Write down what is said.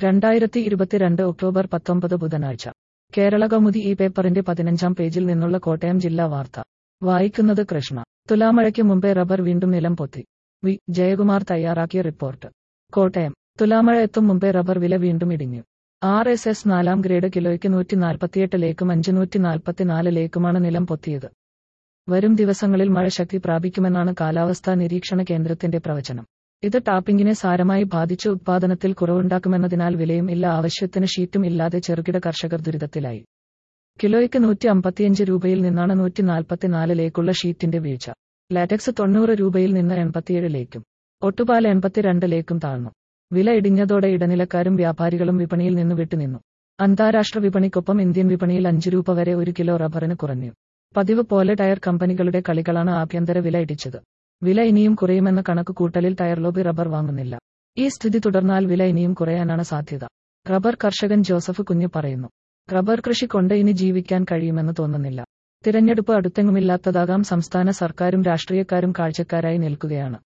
രണ്ടായിരത്തി ഇരുപത്തിരണ്ട് ഒക്ടോബർ പത്തൊമ്പത് ബുധനാഴ്ച കേരള കൗമുദി ഈ പേപ്പറിന്റെ പതിനഞ്ചാം പേജിൽ നിന്നുള്ള കോട്ടയം ജില്ലാ വാർത്ത വായിക്കുന്നത് കൃഷ്ണ തുലാമഴയ്ക്ക് മുമ്പേ റബ്ബർ വീണ്ടും നിലം പൊത്തി വി ജയകുമാർ തയ്യാറാക്കിയ റിപ്പോർട്ട് കോട്ടയം തുലാമഴ എത്തും മുമ്പേ റബ്ബർ വില വീണ്ടും ഇടിഞ്ഞു ആർ എസ് എസ് നാലാം ഗ്രേഡ് കിലോയ്ക്ക് നൂറ്റി നാൽപ്പത്തിയെട്ടിലേക്കും അഞ്ചുനൂറ്റി നാൽപ്പത്തിനാലിലേക്കുമാണ് നിലം പൊത്തിയത് വരും ദിവസങ്ങളിൽ മഴ ശക്തി പ്രാപിക്കുമെന്നാണ് കാലാവസ്ഥാ നിരീക്ഷണ കേന്ദ്രത്തിന്റെ പ്രവചനം ഇത് ടാപ്പിംഗിനെ സാരമായി ബാധിച്ച് ഉത്പാദനത്തിൽ കുറവുണ്ടാക്കുമെന്നതിനാൽ വിലയും ഇല്ല ആവശ്യത്തിന് ഷീറ്റും ഇല്ലാതെ ചെറുകിട കർഷകർ ദുരിതത്തിലായി കിലോയ്ക്ക് നൂറ്റി അമ്പത്തിയഞ്ച് രൂപയിൽ നിന്നാണ് നൂറ്റി നാൽപ്പത്തിനാലിലേക്കുള്ള ഷീറ്റിന്റെ വീഴ്ച ലാറ്റക്സ് തൊണ്ണൂറ് രൂപയിൽ നിന്ന് എൺപത്തിയേഴിലേക്കും ഒട്ടുപാൽ എൺപത്തിരണ്ടിലേക്കും താഴ്ന്നു വില ഇടിഞ്ഞതോടെ ഇടനിലക്കാരും വ്യാപാരികളും വിപണിയിൽ നിന്ന് വിട്ടുനിന്നു അന്താരാഷ്ട്ര വിപണിക്കൊപ്പം ഇന്ത്യൻ വിപണിയിൽ അഞ്ച് രൂപ വരെ ഒരു കിലോ റബ്ബറിന് കുറഞ്ഞു പതിവ് പോലെ ടയർ കമ്പനികളുടെ കളികളാണ് ആഭ്യന്തര വില ഇടിച്ചത് വില ഇനിയും കുറയുമെന്ന കണക്ക് കൂട്ടലിൽ ടയർ ലോബി റബ്ബർ വാങ്ങുന്നില്ല ഈ സ്ഥിതി തുടർന്നാൽ വില ഇനിയും കുറയാനാണ് സാധ്യത റബ്ബർ കർഷകൻ ജോസഫ് കുഞ്ഞ് പറയുന്നു റബ്ബർ കൃഷി കൊണ്ട് ഇനി ജീവിക്കാൻ കഴിയുമെന്ന് തോന്നുന്നില്ല തിരഞ്ഞെടുപ്പ് അടുത്തെങ്ങുമില്ലാത്തതാകാം സംസ്ഥാന സർക്കാരും രാഷ്ട്രീയക്കാരും കാഴ്ചക്കാരായി നിൽക്കുകയാണ്